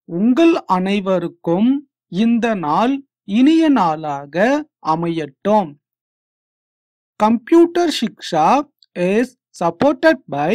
உங்கள் அனைவருக்கும் இந்த நாள் இனிய நாளாக அமையட்டும் computer Shiksha is supported by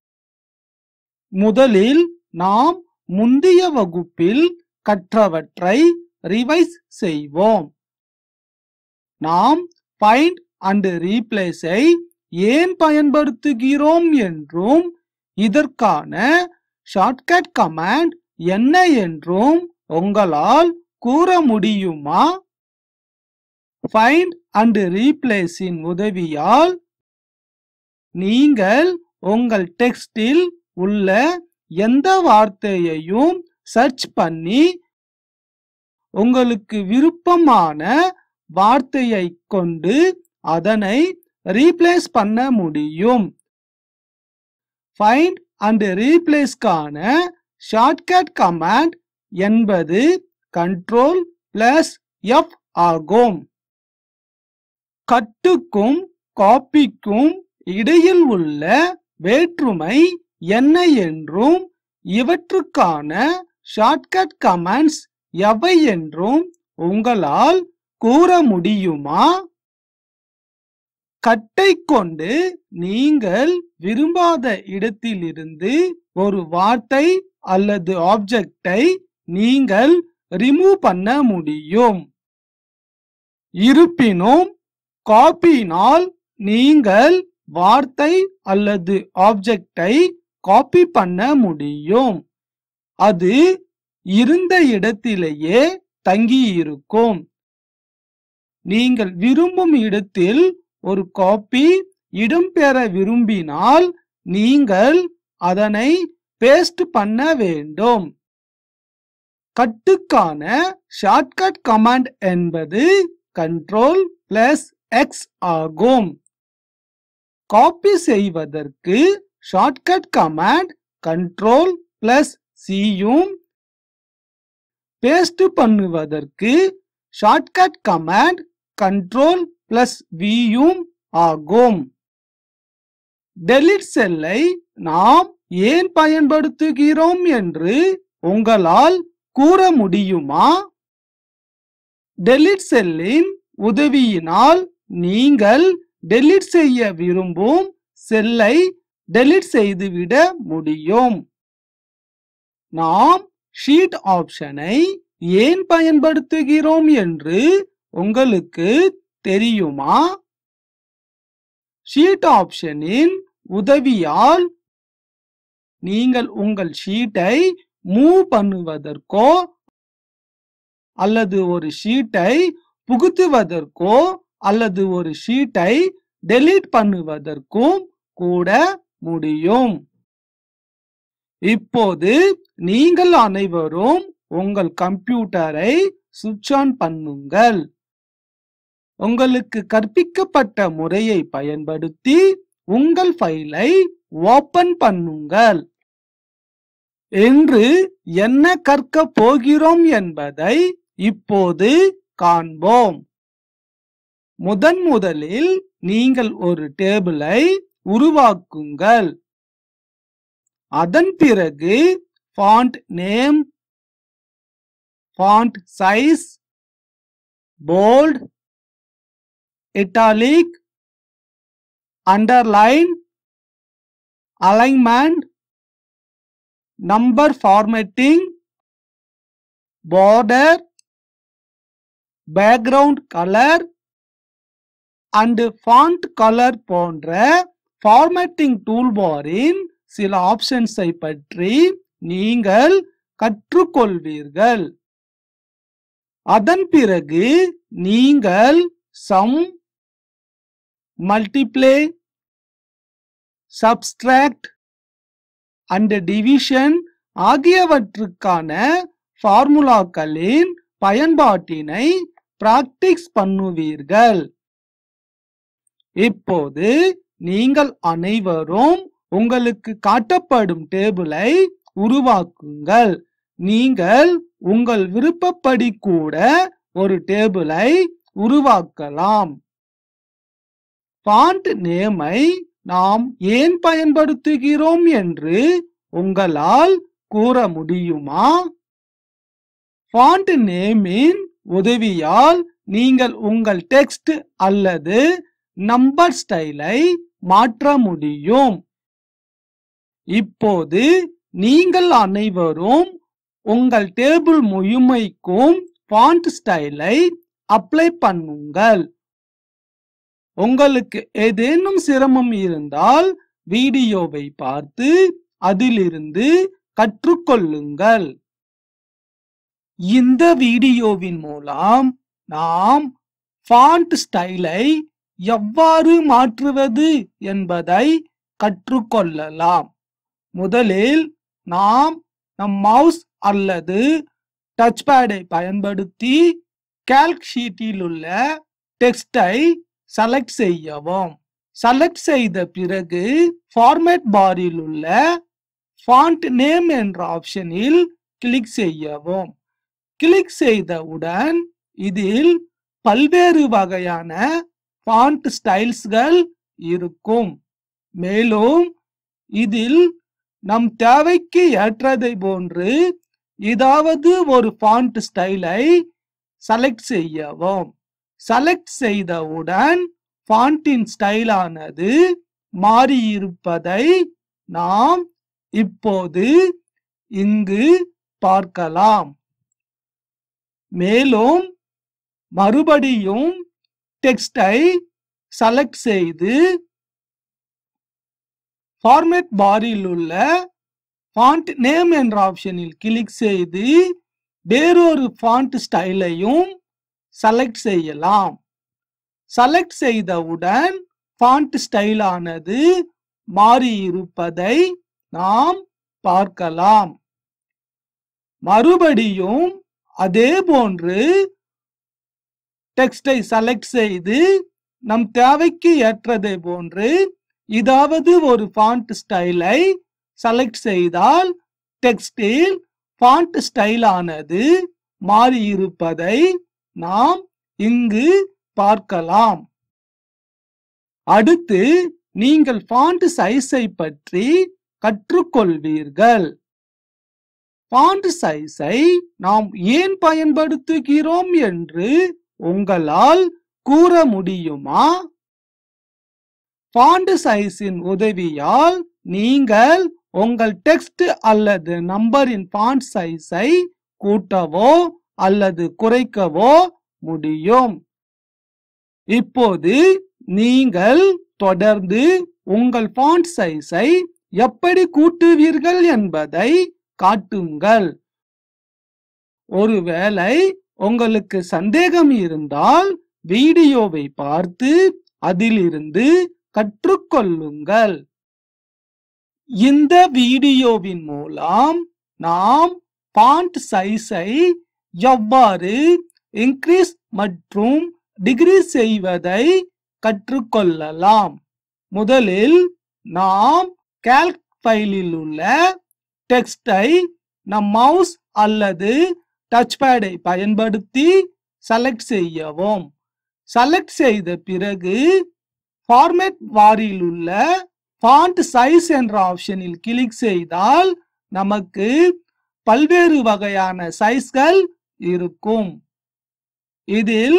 முதலில் நாம் முந்தைய வகுப்பில் கற்றவற்றை ரிவைஸ் செய்வோம் நாம் ஃபைண்ட் அண்ட் ரீப்ளேஸை ஏன் பயன்படுத்துகிறோம் என்றும் இதற்கான ஷார்ட்கட் கமாண்ட் என்ன என்றும் உங்களால் கூற முடியுமா ஃபைண்ட் அண்ட் ரீப்ளேஸின் உதவியால் நீங்கள் உங்கள் டெக்ஸ்டில் உள்ள எந்த வார்த்தையையும் சர்ச் பண்ணி உங்களுக்கு விருப்பமான வார்த்தையை கொண்டு அதனை ரீப்ளேஸ் பண்ண முடியும் ஃபைண்ட் அண்ட் ரீப்ளேஸ்க்கான ஷார்ட்கட் கமாண்ட் என்பது கண்ட்ரோல் பிளஸ் எஃப் ஆகும் கட்டுக்கும் காப்பிக்கும் இடையில் உள்ள வேற்றுமை என்ன என்றும் இவற்றுக்கான ஷார்ட்கட் கமாண்ட்ஸ் எவை என்றும் உங்களால் கூற முடியுமா கட்டை கொண்டு நீங்கள் விரும்பாத இடத்திலிருந்து ஒரு வார்த்தை அல்லது ஆப்ஜெக்டை நீங்கள் ரிமூவ் பண்ண முடியும் இருப்பினும் காப்பினால் நீங்கள் வார்த்தை அல்லது ஆப்ஜெக்டை காப்பி பண்ண முடியும் அது இருந்த இடத்திலேயே தங்கியிருக்கும் நீங்கள் விரும்பும் இடத்தில் ஒரு காப்பி இடம்பெற விரும்பினால் நீங்கள் அதனை பேஸ்ட் பண்ண வேண்டும் கட்டுக்கான ஷார்ட்கட் கமாண்ட் என்பது கண்ட்ரோல் பிளஸ் எக்ஸ் ஆகும் காப்பி செய்வதற்கு ஷார்ட்கட் கமாண்ட் கண்ட்ரோல் பிளஸ் சியும் பேஸ்ட் பண்ணுவதற்கு ஷார்ட்கட் கமாண்ட் கண்ட்ரோல் பிளஸ் வியும் ஆகும் டெலிட் செல்லை நாம் ஏன் பயன்படுத்துகிறோம் என்று உங்களால் கூற முடியுமா டெலிட் செல்லின் உதவியினால் நீங்கள் டெலிட் செய்ய விரும்பும் செல்லை டெலிட் செய்துவிட முடியும் நாம் ஷீட் ஆப்ஷனை ஏன் பயன்படுத்துகிறோம் என்று உங்களுக்கு தெரியுமா ஷீட் ஆப்ஷனின் உதவியால் நீங்கள் உங்கள் ஷீட்டை மூவ் பண்ணுவதற்கோ அல்லது ஒரு ஷீட்டை புகுத்துவதற்கோ அல்லது ஒரு ஷீட்டை டெலீட் பண்ணுவதற்கும் கூட முடியும் இப்போது நீங்கள் அனைவரும் உங்கள் கம்ப்யூட்டரை சுவிட்ச் ஆன் பண்ணுங்கள் உங்களுக்கு கற்பிக்கப்பட்ட முறையை பயன்படுத்தி உங்கள் ஃபைலை ஓபன் பண்ணுங்கள் என்று என்ன கற்க போகிறோம் என்பதை இப்போது காண்போம் முதன் முதலில் நீங்கள் ஒரு டேபிளை உருவாக்குங்கள் அதன் பிறகு font name font size bold italic underline alignment number formatting border background colour and font colour போன்ற ஃபார்மேட்டிங் டூல்பாரின் சில ஆப்ஷன்ஸை பற்றி நீங்கள் கற்றுக்கொள்வீர்கள் அதன் பிறகு நீங்கள் sum multiply subtract and division ஆகியவற்றுக்கான ஃபார்முலாக்களின் பயன்பாட்டினை பிராக்டிஸ் பண்ணுவீர்கள் இப்போது நீங்கள் அனைவரும் உங்களுக்கு காட்டப்படும் டேபிளை உருவாக்குங்கள் நீங்கள் உங்கள் விருப்பப்படி கூட ஒரு டேபிளை உருவாக்கலாம் ஃபாண்ட் நேமை நாம் ஏன் பயன்படுத்துகிறோம் என்று உங்களால் கூற முடியுமா ஃபாண்ட் நேமின் உதவியால் நீங்கள் உங்கள் டெக்ஸ்ட் அல்லது நம்பர் ஸ்டைலை மாற்ற முடியும் இப்போது நீங்கள் அனைவரும் உங்கள் டேபிள் முழுமைக்கும் ஃபாண்ட் ஸ்டைலை அப்ளை பண்ணுங்கள் உங்களுக்கு ஏதேனும் சிரமம் இருந்தால் வீடியோவை பார்த்து அதிலிருந்து கற்றுக்கொள்ளுங்கள் இந்த வீடியோவின் மூலம் நாம் ஃபாண்ட் ஸ்டைலை எவ்வாறு மாற்றுவது என்பதை கற்றுக்கொள்ளலாம் முதலில் நாம் நம் மவுஸ் அல்லது டச் பேடை பயன்படுத்தி கால்க் ஷீட்டில் உள்ள டெக்ஸ்டை செலக்ட் செய்யவும் செலக்ட் செய்த பிறகு ஃபார்மேட் பாரில் உள்ள ஃபாண்ட் நேம் என்ற ஆப்ஷனில் கிளிக் செய்யவும் கிளிக் செய்தவுடன் இதில் பல்வேறு வகையான ஃபாண்ட் ஸ்டைல்ஸ்கள் இருக்கும் மேலும் இதில் நம் தேவைக்கு ஏற்றதை போன்று ஏதாவது ஒரு ஃபாண்ட் ஸ்டைலை செலக்ட் செய்யவும் செலக்ட் செய்தவுடன் ஃபாண்டின் ஸ்டைலானது மாறியிருப்பதை நாம் இப்போது இங்கு பார்க்கலாம் மேலும் மறுபடியும் டெக்ஸ்டை செலக்ட் செய்து ஃபார்மேட் பாரில் உள்ள ஃபாண்ட் நேம் என்ற ஆப்ஷனில் கிளிக் செய்து வேறொரு ஃபாண்ட் ஸ்டைலையும் செலக்ட் செய்யலாம் செலக்ட் செய்தவுடன் ஃபாண்ட் ஸ்டைலானது மாறியிருப்பதை நாம் பார்க்கலாம் மறுபடியும் அதே போன்று டெக்ஸ்டை செலக்ட் செய்து நம் தேவைக்கு ஏற்றதை போன்று ஏதாவது ஒரு ஃபாண்ட் ஸ்டைலை செலக்ட் செய்தால் டெக்ஸ்டில் ஃபாண்ட் ஸ்டைலானது மாறியிருப்பதை நாம் இங்கு பார்க்கலாம் அடுத்து நீங்கள் ஃபாண்ட் சைஸை பற்றி கற்றுக்கொள்வீர்கள் ஃபாண்ட் சைஸை நாம் ஏன் பயன்படுத்துகிறோம் என்று உங்களால் கூற முடியுமா ஃபாண்ட் சைஸின் உதவியால் நீங்கள் உங்கள் டெக்ஸ்ட் அல்லது நம்பரின் ஃபாண்ட் சைஸை கூட்டவோ அல்லது குறைக்கவோ முடியும் இப்போது நீங்கள் தொடர்ந்து உங்கள் ஃபாண்ட் சைஸை எப்படி கூட்டுவீர்கள் என்பதை காட்டுங்கள் ஒருவேளை உங்களுக்கு சந்தேகம் இருந்தால் வீடியோவை பார்த்து அதிலிருந்து கற்றுக்கொள்ளுங்கள் இந்த வீடியோவின் மூலம் நாம் ஃபாண்ட் சைஸை எவ்வாறு இன்க்ரீஸ் மற்றும் டிகிரீஸ் செய்வதை கற்றுக்கொள்ளலாம் முதலில் நாம் கால்க் ஃபைலில் உள்ள டெக்ஸ்டை நம் மவுஸ் அல்லது டச் பேடை பயன்படுத்தி செலக்ட் செய்யவும் செலக்ட் செய்த பிறகு ஃபார்மேட் வாரில் உள்ள ஃபாண்ட் சைஸ் என்ற ஆப்ஷனில் கிளிக் செய்தால் நமக்கு பல்வேறு வகையான சைஸ்கள் இருக்கும் இதில்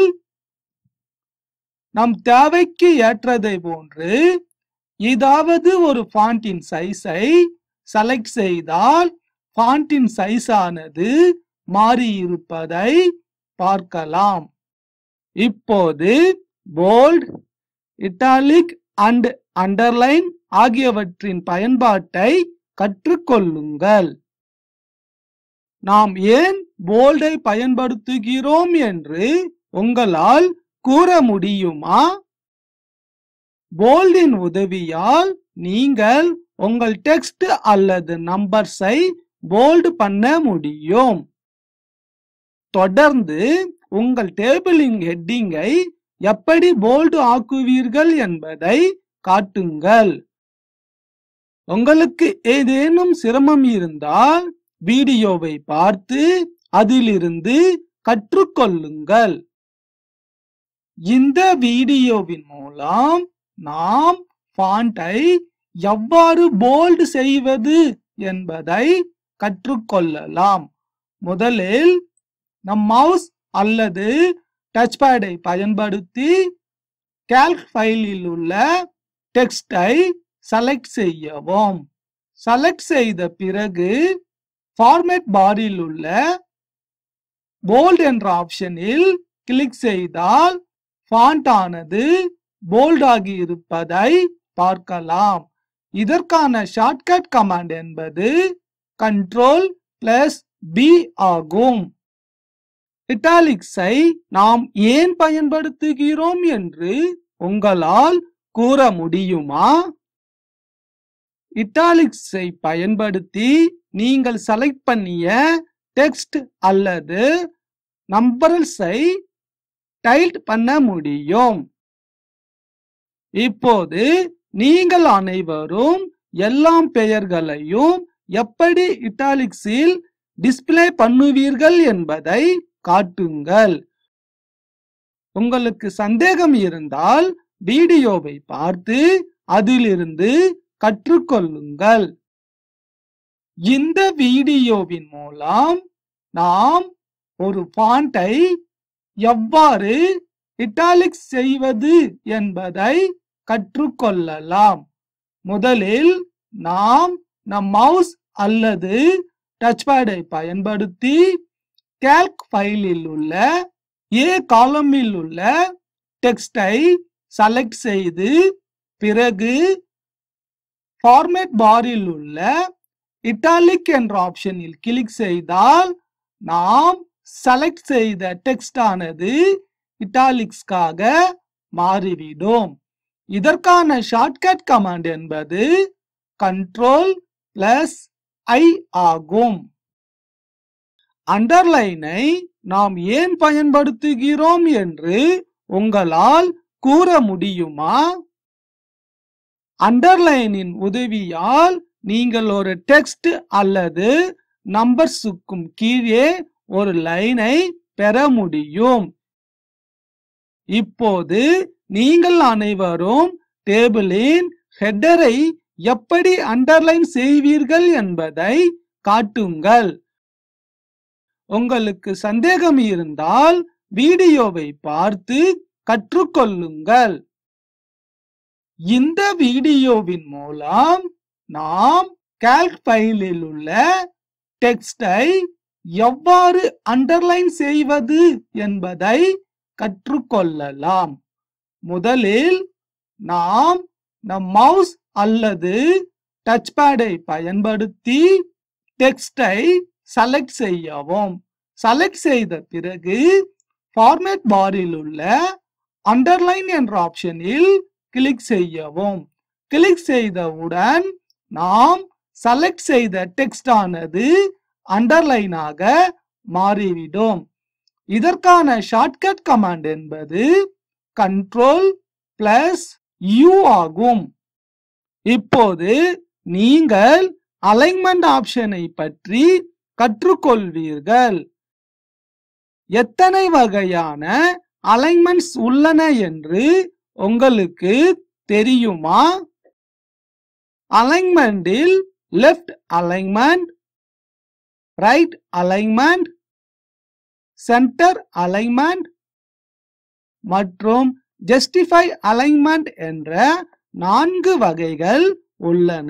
நம் தேவைக்கு ஏற்றதை போன்று ஏதாவது ஒரு ஃபாண்டின் சைஸை செலக்ட் செய்தால் ஃபாண்டின் சைஸானது மாறியிருப்பதை பார்க்கலாம் இப்போது போல்ட் இட்டாலிக் அண்ட் அண்டர்லைன் ஆகியவற்றின் பயன்பாட்டை கற்றுக்கொள்ளுங்கள் நாம் ஏன் போல்டை பயன்படுத்துகிறோம் என்று உங்களால் கூற முடியுமா போல்டின் உதவியால் நீங்கள் உங்கள் டெக்ஸ்ட் அல்லது நம்பர்ஸை போல்டு பண்ண முடியும் தொடர்ந்து உங்கள் டேபிளின் ஹெட்டிங்கை எப்படி போல்டு ஆக்குவீர்கள் என்பதை காட்டுங்கள் உங்களுக்கு ஏதேனும் சிரமம் இருந்தால் வீடியோவை பார்த்து அதிலிருந்து கற்றுக்கொள்ளுங்கள் இந்த வீடியோவின் மூலம் நாம் ஃபாண்டை எவ்வாறு போல்டு செய்வது என்பதை கற்றுக்கொள்ளலாம் முதலில் நம் மவுஸ் அல்லது டச் பேடை பயன்படுத்தி கால்க் ஃபைலில் உள்ள டெக்ஸ்டை செலக்ட் செய்யவும் செலக்ட் செய்த பிறகு ஃபார்மேட் பாரில் உள்ள போல்ட் என்ற ஆப்ஷனில் கிளிக் செய்தால் ஃபாண்ட் ஆனது போல்ட் ஆகி இருப்பதை பார்க்கலாம் இதற்கான ஷார்ட்கட் கமாண்ட் என்பது கண்ட்ரோல் பிளஸ் பி ஆகும் இட்டாலிக்ஸை நாம் ஏன் பயன்படுத்துகிறோம் என்று உங்களால் கூற முடியுமா இட்டாலிக்ஸை பயன்படுத்தி நீங்கள் செலக்ட் பண்ணிய டெக்ஸ்ட் அல்லது நம்பர்ஸை டைல்ட் பண்ண முடியும் இப்போது நீங்கள் அனைவரும் எல்லா பெயர்களையும் எப்படி இட்டாலிக்ஸில் டிஸ்ப்ளே பண்ணுவீர்கள் என்பதை காட்டுங்கள் உங்களுக்கு சந்தேகம் இருந்தால் வீடியோவை பார்த்து அதிலிருந்து கற்றுக்கொள்ளுங்கள் இந்த வீடியோவின் மூலம் நாம் ஒரு பாண்டை எவ்வாறு இட்டாலிக்ஸ் செய்வது என்பதை கற்றுக்கொள்ளலாம் முதலில் நாம் நம் மவுஸ் அல்லது டச் பேடை பயன்படுத்தி கால்க் ஃபைலில் உள்ள ஏ காலமில் உள்ள டெக்ஸ்டை செலக்ட் செய்து பிறகு ஃபார்மேட் பாரில் உள்ள இட்டாலிக் என்ற ஆப்ஷனில் கிளிக் செய்தால் நாம் செலக்ட் செய்த டெக்ஸ்ட் ஆனது இட்டாலிக்ஸ்க்காக மாறிவிடும் இதற்கான ஷார்ட்கட் கமாண்ட் என்பது கண்ட்ரோல் பிளஸ் ஐ ஆகும் அண்டர்லைனை நாம் ஏன் பயன்படுத்துகிறோம் என்று உங்களால் கூற முடியுமா அண்டர்லைனின் உதவியால் நீங்கள் ஒரு டெக்ஸ்ட் அல்லது நம்பர்ஸுக்கும் கீழே ஒரு லைனை பெற முடியும் இப்போது நீங்கள் அனைவரும் டேபிளின் ஹெட்டரை எப்படி அண்டர்லைன் செய்வீர்கள் என்பதை காட்டுங்கள் உங்களுக்கு சந்தேகம் இருந்தால் வீடியோவை பார்த்து கற்றுக்கொள்ளுங்கள் இந்த வீடியோவின் மூலம் நாம் கால்க் ஃபைலில் உள்ள டெக்ஸ்டை எவ்வாறு அண்டர்லைன் செய்வது என்பதை கற்றுக்கொள்ளலாம் முதலில் நாம் நம் மவுஸ் அல்லது டச் பேடை பயன்படுத்தி டெக்ஸ்டை செலக்ட் செய்யவும் செலக்ட் செய்த பிறகு ஃபார்மேட் பாரில் உள்ள அண்டர்லைன் என்ற ஆப்ஷனில் கிளிக் செய்யவும் கிளிக் செய்தவுடன் நாம் செலக்ட் செய்த டெக்ஸ்ட் ஆனது அண்டர்லைனாக மாறிவிடும் இதற்கான ஷார்ட்கட் கமாண்ட் என்பது கண்ட்ரோல் பிளஸ் யூ ஆகும் இப்போது நீங்கள் அலைன்மெண்ட் ஆப்ஷனை பற்றி கற்றுக்கொள்வீர்கள் எத்தனை வகையான அலைன்மெண்ட்ஸ் உள்ளன என்று உங்களுக்கு தெரியுமா அலைன்மெண்டில் left alignment right alignment centre alignment மற்றும் ஜஸ்டிஃபை அலைன்மெண்ட் என்ற நான்கு வகைகள் உள்ளன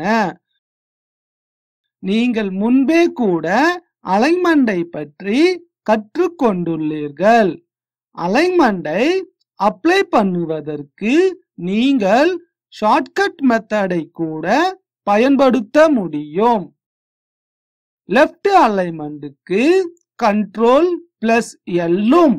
நீங்கள் முன்பே கூட அலைன்மெண்டை பற்றி கற்றுக்கொண்டுள்ளீர்கள் அலைன்மெண்டை அப்ளை பண்ணுவதற்கு நீங்கள் ஷார்ட்கட் மெத்தடை கூட பயன்படுத்த முடியும் லெஃப்ட் அலைன்மெண்ட்டுக்கு கண்ட்ரோல் பிளஸ் எல்லும்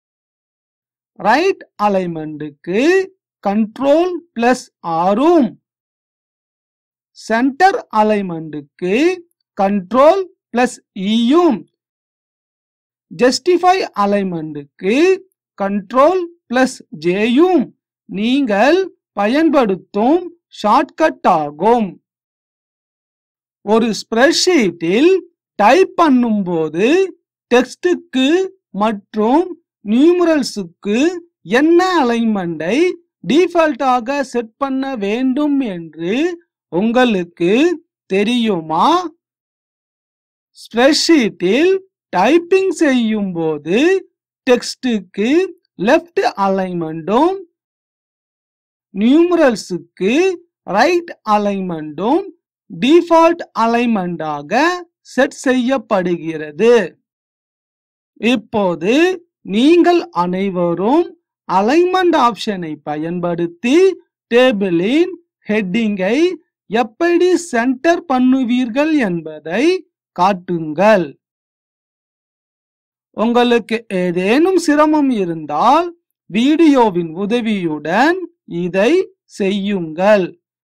ரைட் அலைன்மெண்ட்டுக்கு கண்ட்ரோல் பிளஸ் ஆரும் சென்டர் அலைன்மெண்ட்டுக்கு கண்ட்ரோல் பிளஸ் இயும் ஜஸ்டிஃபை அலைன்மெண்ட்டுக்கு கண்ட்ரோல் பிளஸ் ஜேயும் நீங்கள் பயன்படுத்தும் ஷார்ட்கட் ஆகும் ஒரு ஸ்ப்ரெட்ஷீட்டில் டைப் பண்ணும்போது டெக்ஸ்டுக்கு மற்றும் நியூமரல்ஸுக்கு என்ன அலைன்மெண்டை டிஃபால்ட்டாக செட் பண்ண வேண்டும் என்று உங்களுக்கு தெரியுமா ஸ்ப்ரெட்ஷீட்டில் டைப்பிங் செய்யும் போது டெக்ஸ்டுக்கு லெஃப்ட் அலைன்மெண்ட்டும் நியூமரல்ஸுக்கு ரைட் அலைன்மெண்ட்டும் டிஃபால்ட் அலைன்மெண்டாக செட் செய்யப்படுகிறது இப்போது நீங்கள் அனைவரும் அலைன்மெண்ட் ஆப்ஷனை பயன்படுத்தி டேபிளின் ஹெட்டிங்கை எப்படி சென்டர் பண்ணுவீர்கள் என்பதை காட்டுங்கள் உங்களுக்கு ஏதேனும் சிரமம் இருந்தால் வீடியோவின் உதவியுடன் இதை செய்யுங்கள்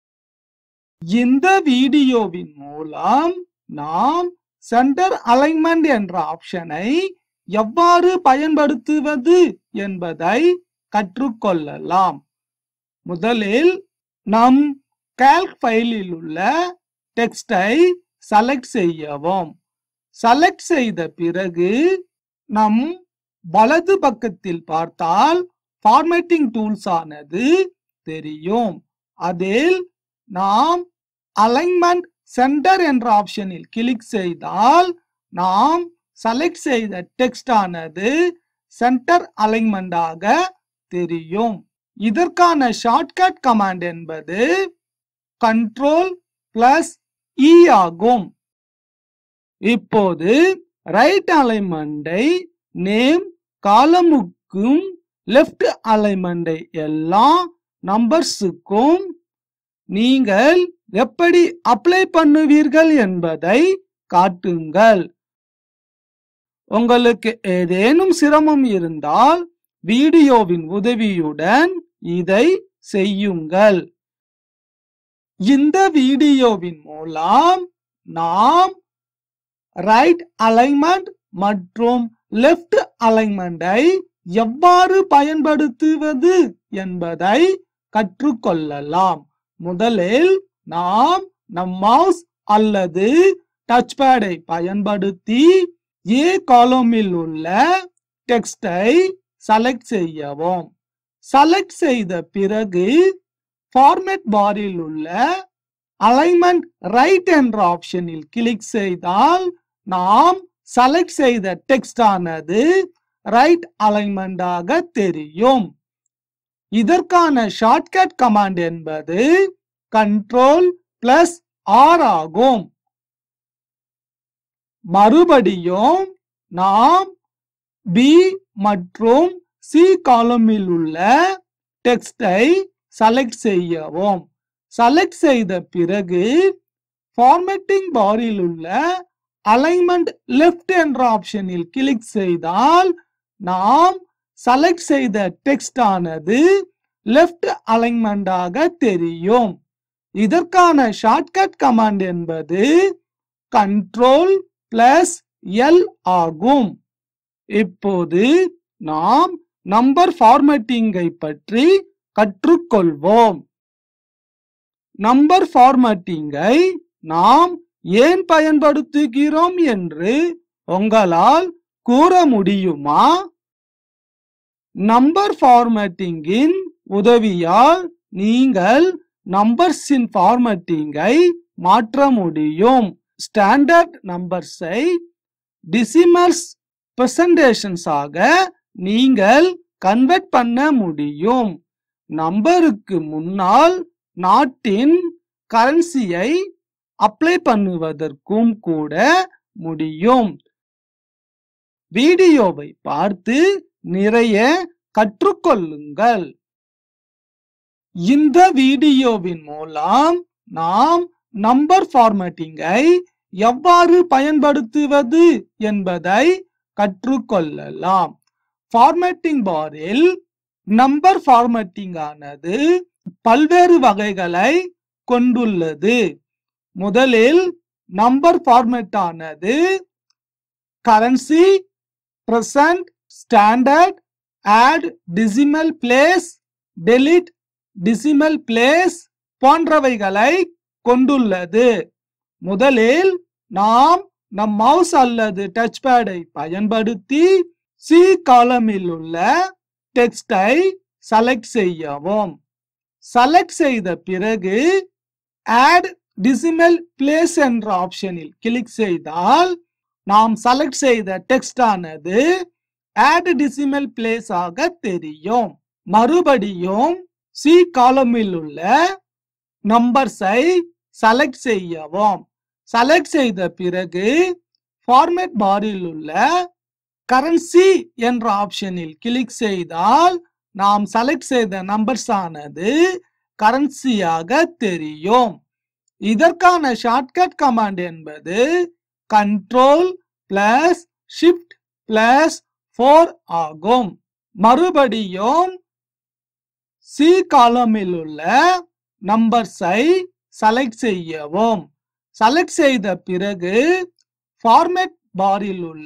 இந்த வீடியோவின் மூலம் நாம் சென்டர் அலைன்மெண்ட் என்ற ஆப்ஷனை எவ்வாறு பயன்படுத்துவது என்பதை கற்றுக்கொள்ளலாம் முதலில் நம் கால்க் ஃபைலில் உள்ள டெக்ஸ்டை செலக்ட் செய்யவும் செலக்ட் செய்த பிறகு நம் வலது பக்கத்தில் பார்த்தால் ஃபார்மேட்டிங் டூல்ஸ் ஆனது தெரியும் அதில் நாம் அலைன்மெண்ட் சென்டர் என்ற ஆப்ஷனில் கிளிக் செய்தால் நாம் செலக்ட் செய்த டெக்ஸ்ட் ஆனது சென்டர் அலைன்மெண்டாக தெரியும் இதற்கான ஷார்ட்கட் கமாண்ட் என்பது கண்ட்ரோல் பிளஸ் இ ஆகும் இப்போது ரைட் அலைன்மெண்டை நேம் காலமுக்கும் லெஃப்ட் அலைன்மெண்டை எல்லா நம்பர்ஸுக்கும் நீங்கள் எப்படி அப்ளை பண்ணுவீர்கள் என்பதை காட்டுங்கள் உங்களுக்கு ஏதேனும் சிரமம் இருந்தால் வீடியோவின் உதவியுடன் இதை செய்யுங்கள் இந்த வீடியோவின் மூலம் நாம் ரைட் அலைன்மெண்ட் மற்றும் லெஃப்ட் அலைன்மெண்டை எவ்வாறு பயன்படுத்துவது என்பதை கற்றுக்கொள்ளலாம் முதலில் நாம் நம் மவுஸ் அல்லது டச் பேடை பயன்படுத்தி ஏ காலமில் உள்ள டெக்ஸ்டை செலக்ட் செய்யவும் செலக்ட் செய்த பிறகு ஃபார்மேட் பாரில் உள்ள அலைன்மெண்ட் ரைட் என்ற ஆப்ஷனில் கிளிக் செய்தால் நாம் செலக்ட் செய்த டெக்ஸ்ட் ஆனது ரைட் அலைன்மெண்டாக தெரியும் இதற்கான ஷார்ட்கட் கமாண்ட் என்பது கண்ட்ரோல் பிளஸ் ஆர் ஆகும் மறுபடியும் நாம் பி மற்றும் சி காலமில் உள்ள டெக்ஸ்டை செலக்ட் செய்யவும் செலக்ட் செய்த பிறகு ஃபார்மேட்டிங் பாரில் உள்ள அலைன்மெண்ட் லெஃப்ட் என்ற ஆப்ஷனில் கிளிக் செய்தால் நாம் செலக்ட் செய்த டெக்ஸ்ட் ஆனது லெஃப்ட் அலைன்மெண்டாக தெரியும் இதற்கான ஷார்ட்கட் கமாண்ட் என்பது கண்ட்ரோல் பிளஸ் எல் ஆகும் இப்போது நாம் நம்பர் ஃபார்மேட்டிங்கை பற்றி கற்றுக்கொள்வோம் நம்பர் ஃபார்மேட்டிங்கை நாம் ஏன் பயன்படுத்துகிறோம் என்று உங்களால் கூற முடியுமா நம்பர் ஃபார்மேட்டிங்கின் உதவியால் நீங்கள் நம்பர்ஸின் ஃபார்மேட்டிங்கை மாற்ற முடியும் ஸ்டாண்டர்ட் நம்பர்ஸை டிசிமல்ஸ் பிரசன்டேஷன்ஸ் ஆக நீங்கள் கன்வெர்ட் பண்ண முடியும் நம்பருக்கு முன்னால் நாட்டின் கரன்சியை அப்ளை பண்ணுவதற்கும் கூட முடியும் வீடியோவை பார்த்து நிறைய கற்றுக்கொள்ளுங்கள் இந்த வீடியோவின் மூலம் நாம் நம்பர் ஃபார்மேட்டிங்கை எவ்வாறு பயன்படுத்துவது என்பதை கற்றுக்கொள்ளலாம் ஃபார்மேட்டிங் பாரில் நம்பர் ஃபார்மேட்டிங் ஆனது பல்வேறு வகைகளை கொண்டுள்ளது முதலில் நம்பர் ஃபார்மேட் ஆனது currency percent standard add decimal place delete decimal place போன்றவைகளை கொண்டுள்ளது முதலில் நாம் நம் மவுஸ் அல்லது டச் பேடை பயன்படுத்தி சி காலமில் உள்ள டெக்ஸ்டை செலக்ட் செய்யவும் செலக்ட் செய்த பிறகு ஆட் டிசிமல் பிளேஸ் என்ற ஆப்ஷனில் கிளிக் செய்தால் நாம் செலக்ட் செய்த டெக்ஸ்ட் ஆனது ஆட் டிசிமல் பிளேஸ் ஆக தெரியும் மறுபடியும் சி காலமில் உள்ள நம்பர்ஸை செலக்ட் செய்யவும் செலக்ட் செய்த பிறகு ஃபார்மேட் பாரில் உள்ள கரன்சி என்ற ஆப்ஷனில் கிளிக் செய்தால் நாம் செலக்ட் செய்த நம்பர்ஸ் ஆனது கரன்சியாக தெரியும் இதற்கான ஷார்ட்கட் கமாண்ட் என்பது control plus shift plus four ஆகும் மறுபடியும் சி காலமில் உள்ள நம்பர்ஸை செலக்ட் செய்யவும் செலக்ட் செய்த பிறகு ஃபார்மேட் பாரில் உள்ள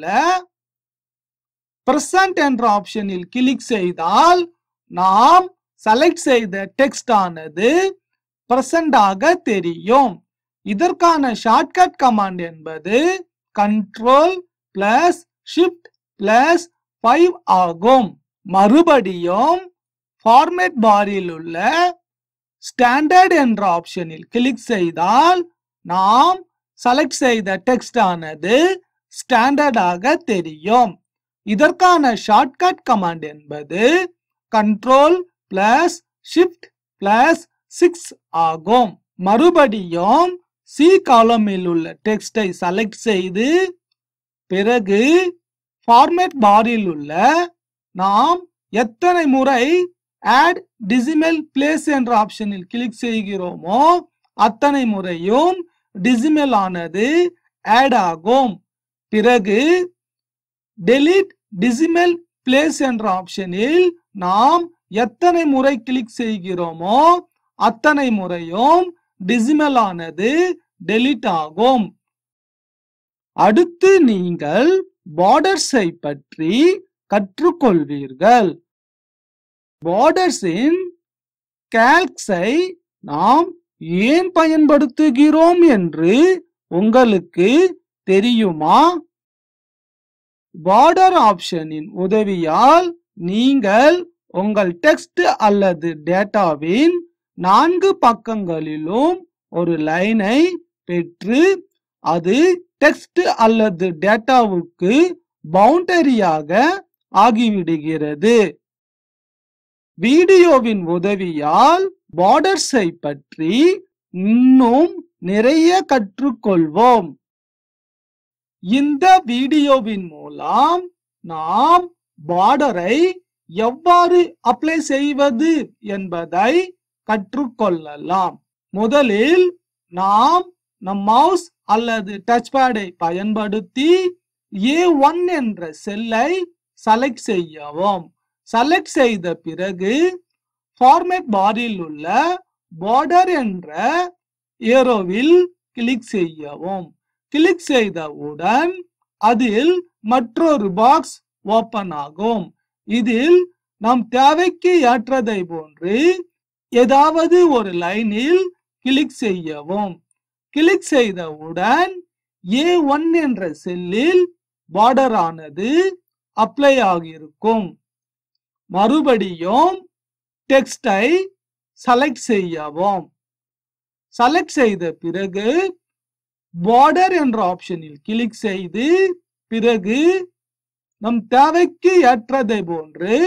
பிரசன்ட் என்ற ஆப்ஷனில் கிளிக் செய்தால் நாம் செலக்ட் செய்த டெக்ஸ்ட் ஆனது பிரசன்ட் ஆக தெரியும் இதற்கான ஷார்ட்கட் கமாண்ட் என்பது control plus shift plus five ஆகும் மறுபடியும் ஃபார்மேட் பாரில் உள்ள ஸ்டாண்டர்ட் என்ற ஆப்ஷனில் கிளிக் செய்தால் நாம் செலக்ட் செய்த டெக்ஸ்ட் ஆனது ஸ்டாண்டர்டாக தெரியும் இதற்கான ஷார்ட்கட் கமாண்ட் என்பது control plus shift plus six ஆகும் மறுபடியும் சி காலமில் உள்ள டெக்ஸ்டை செலக்ட் செய்து பிறகு ஃபார்மேட் பாரில் உள்ள நாம் எத்தனை முறை ஆட் டிசிமல் பிளேஸ் என்ற ஆப்ஷனில் கிளிக் செய்கிறோமோ அத்தனை முறையும் டிசிமல் ஆனது ஆட் ஆகும் பிறகு டெலீட் டிசிமல் பிளேஸ் என்ற ஆப்ஷனில் நாம் எத்தனை முறை கிளிக் செய்கிறோமோ அத்தனை முறையும் டிசிமல் ஆனது டெலீட் ஆகும் அடுத்து நீங்கள் பார்டர்ஸை பற்றி கற்றுக்கொள்வீர்கள் பார்டர்ஸின் கேல்க்ஸை நாம் ஏன் பயன்படுத்துகிறோம் என்று உங்களுக்கு தெரியுமா பார்டர் ஆப்ஷனின் உதவியால் நீங்கள் உங்கள் டெக்ஸ்ட் அல்லது டேட்டாவின் நான்கு பக்கங்களிலும் ஒரு லைனை பெற்று அது டெக்ஸ்ட் அல்லது டேட்டாவுக்கு பவுண்டரியாக ஆகிவிடுகிறது வீடியோவின் உதவியால் பார்டர்ஸை பற்றி இன்னும் நிறைய கற்றுக்கொள்வோம் இந்த வீடியோவின் மூலம் நாம் பார்டரை எவ்வாறு அப்ளை செய்வது என்பதை கற்றுக்கொள்ளலாம் முதலில் நாம் நம் மவுஸ் அல்லது டச் பேடை பயன்படுத்தி ஏ ஒன் என்ற செல்லை செலக்ட் செய்யவும் செலக்ட் செய்த பிறகு ஃபார்மேட் பாரில் உள்ள பார்டர் என்ற ஏரோவில் கிளிக் செய்யவும் கிளிக் செய்தவுடன் அதில் மற்றொரு பாக்ஸ் ஓபன் ஆகும் இதில் நம் தேவைக்கு ஏற்றதை போன்று ஏதாவது ஒரு லைனில் கிளிக் செய்யவும் கிளிக் செய்தவுடன் ஏ ஒன் என்ற செல்லில் பார்டர் ஆனது அப்ளை ஆகியிருக்கும் மறுபடியும் டெக்ஸ்டை செலக்ட் செய்யவும் செலக்ட் செய்த பிறகு பார்டர் என்ற ஆப்ஷனில் கிளிக் செய்து பிறகு நம் தேவைக்கு ஏற்றதை போன்று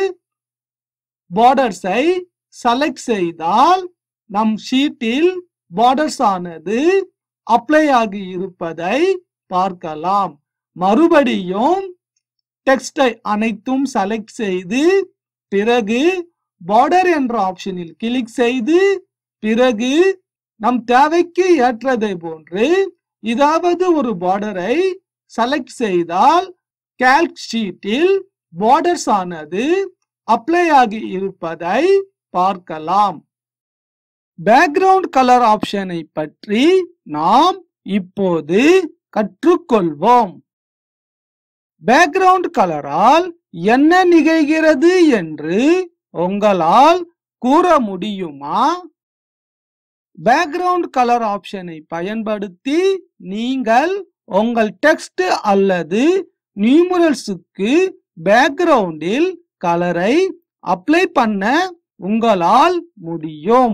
பார்டர்ஸை செலக்ட் செய்தால் நம் ஷீட்டில் பார்டர்ஸ் ஆனது அப்ளை ஆகி இருப்பதை பார்க்கலாம் மறுபடியும் டெக்ஸ்டை அனைத்தும் செலக்ட் செய்து பிறகு பார்டர் என்ற ஆப்ஷனில் கிளிக் செய்து பிறகு நம் தேவைக்கு ஏற்றதை போன்று ஏதாவது ஒரு பார்டரை செலக்ட் செய்தால் கால்க் ஷீட்டில் பார்டர்ஸ் ஆனது அப்ளை ஆகி இருப்பதை பார்க்கலாம் பேக்ரவுண்ட் கலர் ஆப்ஷனை பற்றி நாம் இப்போது கற்றுக்கொள்வோம் பேக்ரவுண்ட் கலரால் என்ன நிகழ்கிறது என்று உங்களால் கூற முடியுமா பேக்ரவுண்ட் கலர் ஆப்ஷனை பயன்படுத்தி நீங்கள் உங்கள் டெக்ஸ்ட் அல்லது நியூமரல்ஸுக்கு பேக்ரவுண்டில் கலரை அப்ளை பண்ண உங்களால் முடியும்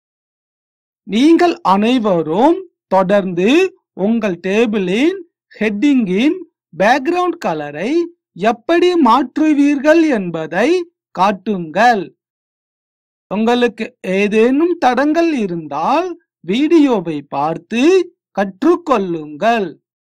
நீங்கள் அனைவரும் தொடர்ந்து உங்கள் டேபிளின் ஹெட்டிங்கின் பேக்ரவுண்ட் கலரை எப்படி மாற்றுவீர்கள் என்பதை காட்டுங்கள் உங்களுக்கு ஏதேனும் தடங்கள் இருந்தால் வீடியோவை பார்த்து கற்றுக்கொள்ளுங்கள்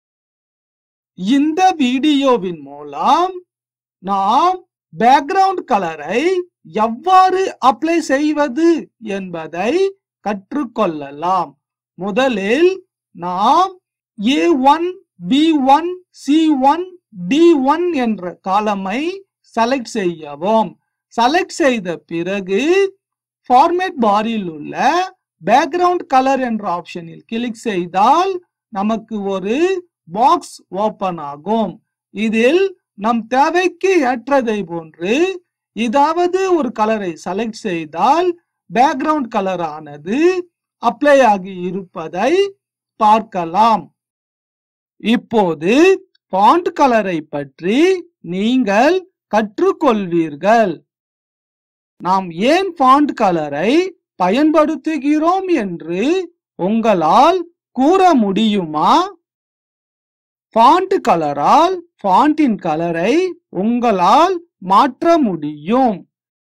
இந்த வீடியோவின் மூலம் நாம் பேக்ரவுண்ட் கலரை எவ்வாறு அப்ளை செய்வது என்பதை கற்றுக்கொள்ளலாம் முதலில் நாம் A one B one C one D one என்ற காலமை செலக்ட் செய்யவும் செலக்ட் செய்த பிறகு ஃபார்மேட் பாரில் உள்ள பேக்ரவுண்ட் கலர் என்ற ஆப்ஷனில் கிளிக் செய்தால் நமக்கு ஒரு பாக்ஸ் ஓபன் ஆகும் இதில் நம் தேவைக்கு ஏற்றதை போன்று ஏதாவது ஒரு கலரை செலக்ட் செய்தால் பேக்ரவுண்ட் கலர் ஆனது அப்ளை ஆகி இருப்பதை பார்க்கலாம் இப்போது ஃபாண்ட் கலரை பற்றி நீங்கள் கற்றுக்கொள்வீர்கள் நாம் ஏன் ஃபாண்ட் கலரை பயன்படுத்துகிறோம் என்று உங்களால் கூற முடியுமா ஃபாண்ட் கலரால் ஃபாண்டின் கலரை உங்களால் மாற்ற முடியும்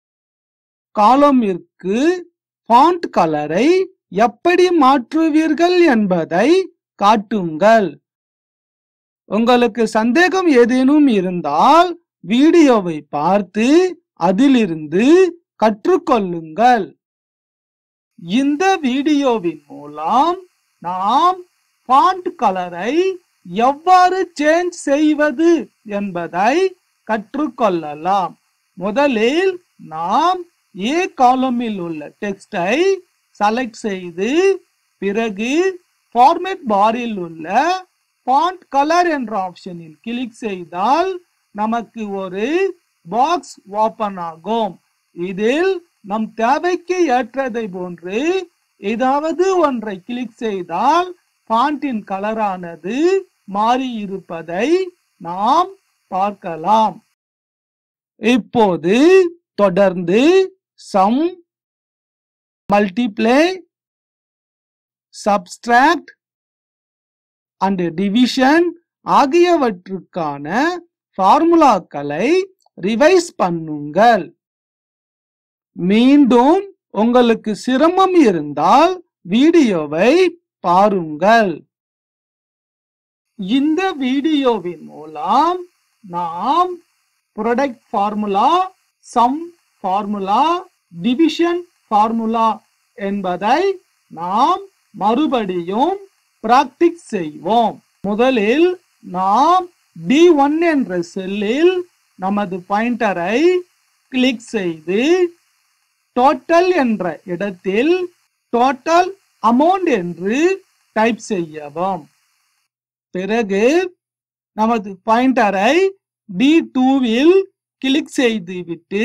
காலமிற்கு ஃபாண்ட் கலரை எப்படி மாற்றுவீர்கள் என்பதை காட்டுங்கள் உங்களுக்கு சந்தேகம் ஏதேனும் இருந்தால் வீடியோவை பார்த்து அதிலிருந்து கற்றுக்கொள்ளுங்கள் இந்த வீடியோவின் மூலம் நாம் ஃபாண்ட் கலரை எவ்வாறு சேஞ்ச் செய்வது என்பதை கற்றுக்கொள்ளலாம் முதலில் நாம் ஏ காலமில் உள்ள டெக்ஸ்டை செலக்ட் செய்து பிறகு ஃபார்மேட் பாரில் உள்ள ஃபாண்ட் கலர் என்ற ஆப்ஷனில் கிளிக் செய்தால் நமக்கு ஒரு பாக்ஸ் ஓபன் ஆகும் இதில் நம் தேவைக்கு ஏற்றதை போன்று ஏதாவது ஒன்றை கிளிக் செய்தால் ஃபாண்டின் கலரானது மாறி இருப்பதை நாம் பார்க்கலாம் இப்போது தொடர்ந்து sum multiply subtract and division ஆகியவற்றுக்கான ஃபார்முலாக்களை ரிவைஸ் பண்ணுங்கள் மீண்டும் உங்களுக்கு சிரமம் இருந்தால் வீடியோவை பாருங்கள் இந்த வீடியோவின் மூலம் நாம் product formula sum formula division formula என்பதை நாம் மறுபடியும் பிராக்டிஸ் செய்வோம் முதலில் நாம் டி ஒன் என்ற செல்லில் நமது பாயிண்டரை கிளிக் செய்து டோட்டல் என்ற இடத்தில் டோட்டல் அமௌண்ட் என்று டைப் செய்யவும் பிறகு நமது பாயிண்டரை டி டூவில் கிளிக் செய்துவிட்டு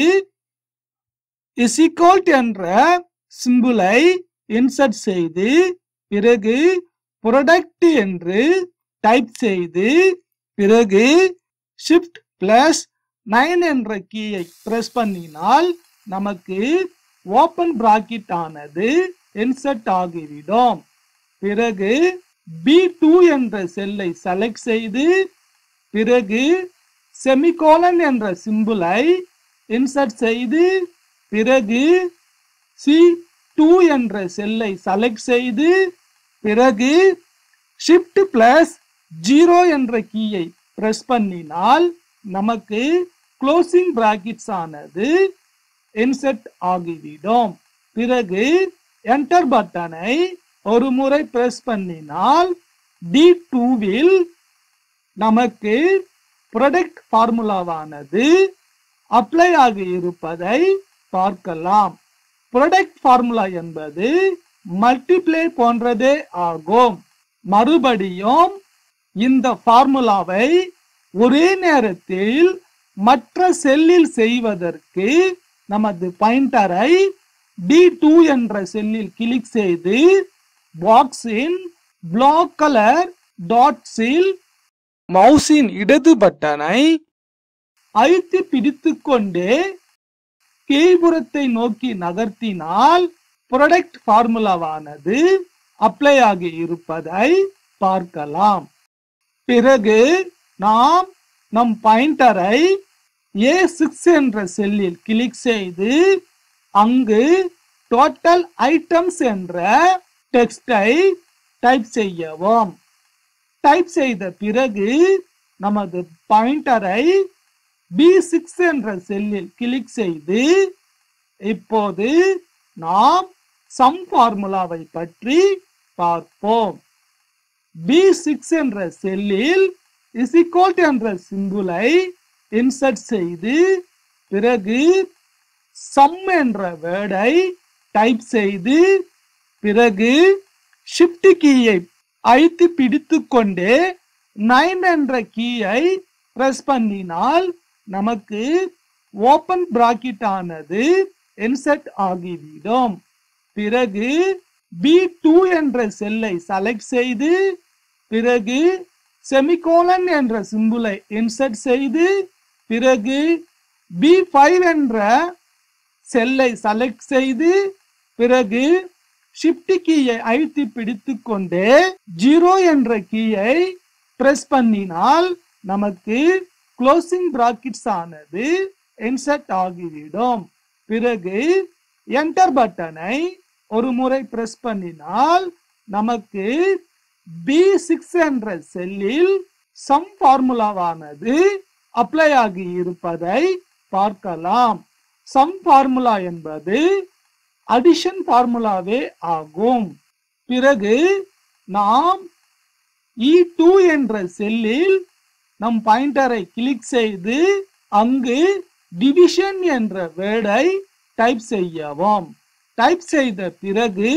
இசிகோல்ட் என்ற சிம்பிளை இன்சர்ட் செய்து பிறகு ப்ரொடக்ட் என்று டைப் செய்து பிறகு ஷிஃப்ட் பிளஸ் நைன் என்ற கீயை பிரஸ் பண்ணினால் நமக்கு ஓப்பன் பிராக்கெட் ஆனது இன்சர்ட் ஆகிவிடும் பிறகு பி டூ என்ற செல்லை செலக்ட் செய்து பிறகு செமிகோலன் என்ற சிம்பிளை இன்சர்ட் செய்து பிறகு சி டூ என்ற செல்லை செலக்ட் செய்து பிறகு ஷிஃப்ட் பிளஸ் ஜீரோ என்ற கீயை பிரஸ் பண்ணினால் நமக்கு க்ளோசிங் பிராக்கெட்ஸ் ஆனது இன்செர்ட் ஆகிவிடும் பிறகு என்டர் பட்டனை ஒரு முறை பிரஸ் பண்ணினால் டி டூவில் நமக்கு ப்ரொடக்ட் ஃபார்முலாவானது அப்ளை ஆகி இருப்பதை பார்க்கலாம் ப்ரொடக்ட் ஃபார்முலா என்பது மல்டிப்ளை போன்றதே ஆகும் மறுபடியும் இந்த ஃபார்முலாவை ஒரே நேரத்தில் மற்ற செல்லில் செய்வதற்கு நமது பாயிண்டரை டி டூ என்ற செல்லில் கிளிக் செய்து பாக்ஸின் பிளாக் கலர் டாட்ஸில் மவுஸின் இடது பட்டனை அழுத்தி பிடித்துக்கொண்டே கீழ்புறத்தை நோக்கி நகர்த்தினால் ப்ரொடக்ட் ஃபார்முலாவானது அப்ளை ஆகி இருப்பதை பார்க்கலாம் பிறகு நாம் நம் பாயிண்டரை ஏ சிக்ஸ் என்ற செல்லில் கிளிக் செய்து அங்கு டோட்டல் ஐட்டம்ஸ் என்ற டெக்ஸ்டை டைப் செய்யவும் டைப் செய்த பிறகு நமது பாயிண்டரை பி சிக்ஸ் என்ற செல்லில் கிளிக் செய்து இப்போது நாம் சம் ஃபார்முலாவை பற்றி பார்ப்போம் பி சிக்ஸ் என்ற செல்லில் இசிகோல்ட் என்ற சிம்புலை இன்சர்ட் செய்து பிறகு சம் என்ற வேர்டை டைப் செய்து பிறகு ஷிஃப்ட் கீயை அழுத்தி பிடித்து கொண்டே நைன் என்ற கீயை பிரஸ் பண்ணினால் நமக்கு ஓபன் பிராக்கெட் ஆனது இன்செர்ட் ஆகிவிடும் பிறகு பி டூ என்ற செல்லை செலக்ட் செய்து பிறகு செமிகோலன் என்ற சிம்புலை இன்சர்ட் செய்து பிறகு பி ஃபைவ் என்ற செல்லை செலக்ட் செய்து பிறகு ஷிஃப்ட் கீயை அழுத்தி பிடித்து கொண்டே ஜீரோ என்ற கீயை பிரஸ் பண்ணினால் நமக்கு க்ளோசிங் பிராக்கெட்ஸ் ஆனது இன்சர்ட் ஆகிவிடும் பிறகு என்டர் பட்டனை ஒரு முறை பிரஸ் பண்ணினால் நமக்கு பி சிக்ஸ் என்ற செல்லில் சம் ஃபார்முலாவானது அப்ளை ஆகி இருப்பதை பார்க்கலாம் சம் ஃபார்முலா என்பது அடிஷன் ஃபார்முலாவே ஆகும் பிறகு நாம் இ டூ என்ற செல்லில் நம் பாயிண்டரை கிளிக் செய்து அங்கு டிவிஷன் என்ற வேர்டை டைப் செய்யவும் டைப் செய்த பிறகு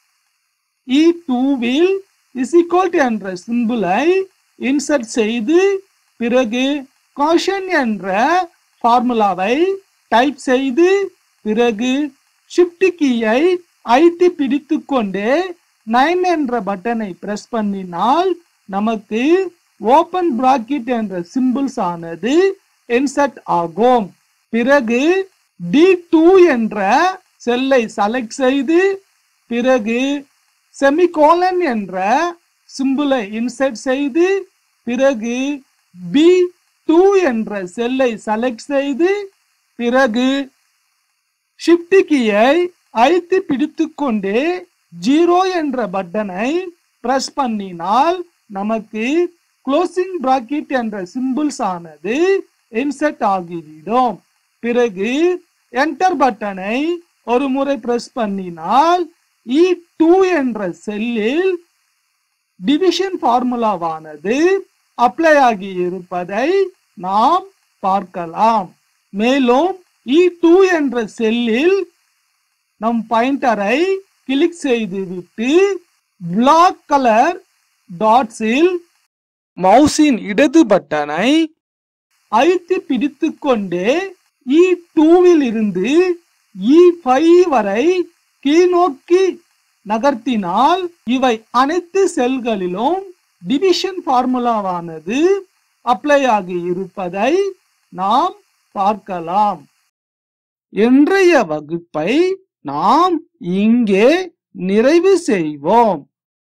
இ டூவில் இசிகோல்ட் என்ற சிம்பிளை இன்சர்ட் செய்து பிறகு காஷன் என்ற ஃபார்முலாவை டைப் செய்து பிறகு ஷிஃப்ட் கீயை அழுத்தி பிடித்து கொண்டே நைன் என்ற பட்டனை பிரஸ் பண்ணினால் நமக்கு ஓபன் பிராக்கெட் என்ற சிம்பிள்ஸ் ஆனது இன்சர்ட் ஆகும் பிறகு டி டூ என்ற செல்லை செலக்ட் செய்து பிறகு செமிகோலன் என்ற சிம்பிளை இன்சர்ட் செய்து பிறகு பி டூ என்ற செல்லை செலக்ட் செய்து பிறகு ஷிஃப்ட் கீயை அழுத்தி பிடித்து கொண்டே ஜீரோ என்ற பட்டனை பிரஸ் பண்ணினால் நமக்கு க்ளோசிங் பிராக்கெட் என்ற சிம்பிள்ஸ் ஆனது இன்செர்ட் ஆகிவிடும் பிறகு என்டர் பட்டனை ஒரு முறை பிரஸ் பண்ணினால் இ டூ என்ற செல்லில் டிவிஷன் ஃபார்முலாவானது அப்ளை ஆகி இருப்பதை நாம் பார்க்கலாம் மேலும் இ டூ என்ற செல்லில் நம் பாயிண்டரை கிளிக் செய்துவிட்டு பிளாக் கலர் டாட்ஸில் மவுஸின் இடது பட்டனை அழுத்தி பிடித்து கொண்டே இ டூவில் இருந்து இ ஃபைவ் வரை கீழ்நோக்கி நகர்த்தினால் இவை அனைத்து செல்களிலும் டிவிஷன் ஃபார்முலாவானது அப்ளை ஆகி இருப்பதை நாம் பார்க்கலாம் இன்றைய வகுப்பை நாம் இங்கே நிறைவு செய்வோம்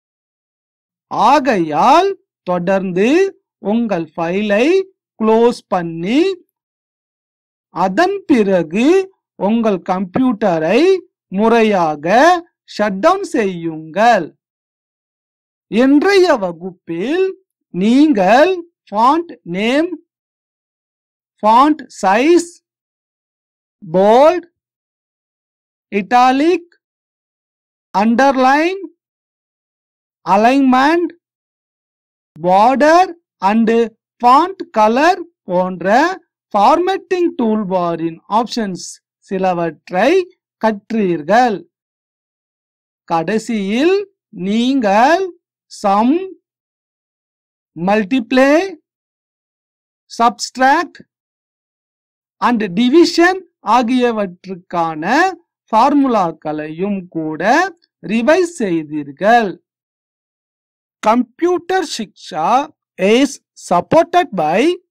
ஆகையால் தொடர்ந்து உங்கள் ஃபைலை க்ளோஸ் பண்ணி அதன் பிறகு உங்கள் கம்ப்யூட்டரை முறையாக ஷட் டவுன் செய்யுங்கள் இன்றைய வகுப்பில் நீங்கள் font name font size bold italic underline alignment border and font colour போன்ற ஃபார்மேட்டிங் டூல்பாரின் ஆப்ஷன்ஸ் சிலவற்றை கற்றீர்கள் கடைசியில் நீங்கள் sum multiply subtract and division ஆகியவற்றுக்கான ஃபார்முலாக்களையும் கூட ரிவைஸ் செய்தீர்கள் computer Shiksha is supported by